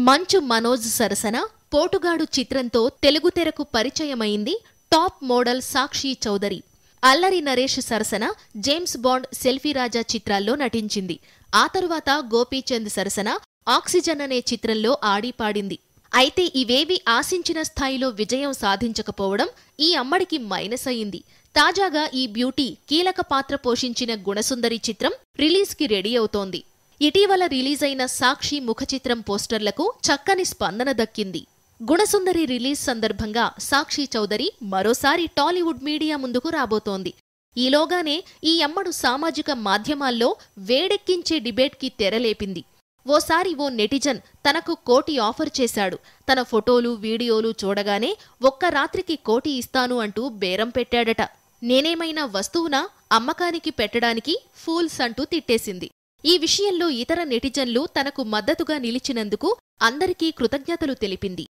మంచు మనోజ్ సరసన పోటుగాడు చిత్రంతో తెలుగు తెరకు పరిచయమైంది టాప్ మోడల్ సాక్షి చౌదరి అల్లరి నరేష్ సరసన జేమ్స్ బాండ్ సెల్ఫీ రాజా చిత్రాల్లో నటించింది ఆ తరువాత గోపీచంద్ సరసన ఆక్సిజన్ అనే చిత్రంలో ఆడి పాడింది అయితే ఇవేవి ఆశించిన స్థాయిలో విజయం సాధించకపోవడం ఈ అమ్మడికి మైనస్ అయింది తాజాగా ఈ బ్యూటీ కీలక పాత్ర పోషించిన గుణసుందరి చిత్రం రిలీజ్కి రెడీ అవుతోంది ఇటీవల రిలీజ్ అయిన సాక్షి ముఖ చిత్రం పోస్టర్లకు చక్కని స్పందన దక్కింది గుణసుందరి రిలీజ్ సందర్భంగా సాక్షి చౌదరి మరోసారి టాలీవుడ్ మీడియా ముందుకు రాబోతోంది ఈలోగానే ఈ అమ్మడు సామాజిక మాధ్యమాల్లో వేడెక్కించే డిబేట్కి తెరలేపింది ఓసారి ఓ నెటిజన్ తనకు కోటి ఆఫర్ చేశాడు తన ఫోటోలు వీడియోలు చూడగానే ఒక్క రాత్రికి కోటి ఇస్తాను అంటూ బేరం పెట్టాడట నేనేమైనా వస్తువునా అమ్మకానికి పెట్టడానికి ఫూల్స్ అంటూ తిట్టేసింది ఈ విషయంలో ఇతర నెటిజన్లు తనకు మద్దతుగా నిలిచినందుకు అందరికీ కృతజ్ఞతలు తెలిపింది